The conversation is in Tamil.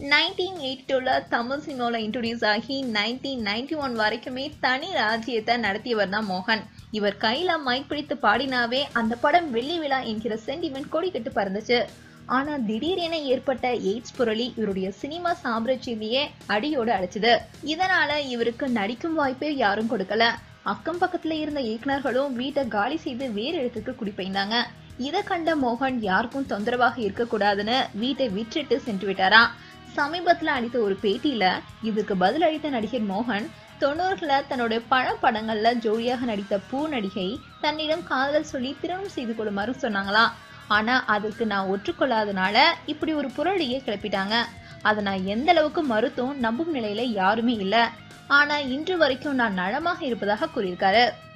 நைன்டீன் எயிட்டி டூவில் தமிழ் சினிமாவில் இன்ட்ரடியூஸ் ஆகி நைன்டீன் நைன்டி ஒன் வரைக்குமே தனி ராஜ்யத்தை நடத்தியவர் தான் மோகன் இவர் கையில மைக் பிடித்து பாடினாவே அந்த படம் வெள்ளி விழா என்கிற சென்டிமெண்ட் கொடிக்கட்டு பறந்துச்சு ஆனா திடீரென ஏற்பட்ட எய்ட்ஸ் புரளி இவருடைய சினிமா சாம்ராஜ்யத்தையே அடியோடு அடைச்சது இதனால இவருக்கு நடிக்கும் வாய்ப்பே யாரும் கொடுக்கல அக்கம் பக்கத்துல இருந்த இயக்குனர்களும் வீட்டை காலி செய்து வேறு இடத்துக்கு குடிபெயர்ந்தாங்க இதை கண்ட மோகன் யாருக்கும் தொந்தரவாக இருக்கக்கூடாதுன்னு வீட்டை விற்றுட்டு சென்று விட்டாராம் சமீபத்துல அளித்த ஒரு பேட்டியில இதுக்கு பதில் அளித்த நடிகர் மோகன் தொண்ணூறுல தன்னோட பல படங்கள்ல ஜோடியாக நடித்த பூ நடிகை தன்னிடம் காதல் சொல்லி திருமணம் செய்து கொள்ளுமாறு சொன்னாங்களாம் ஆனா அதற்கு நான் ஒற்றுக்கொள்ளாதனால இப்படி ஒரு புரளியை கிளப்பிட்டாங்க அதை நான் எந்த அளவுக்கு மறுத்தும் நம்பும் நிலையில யாருமே இல்ல ஆனா இன்று வரைக்கும் நான் நலமாக இருப்பதாக கூறியிருக்காரு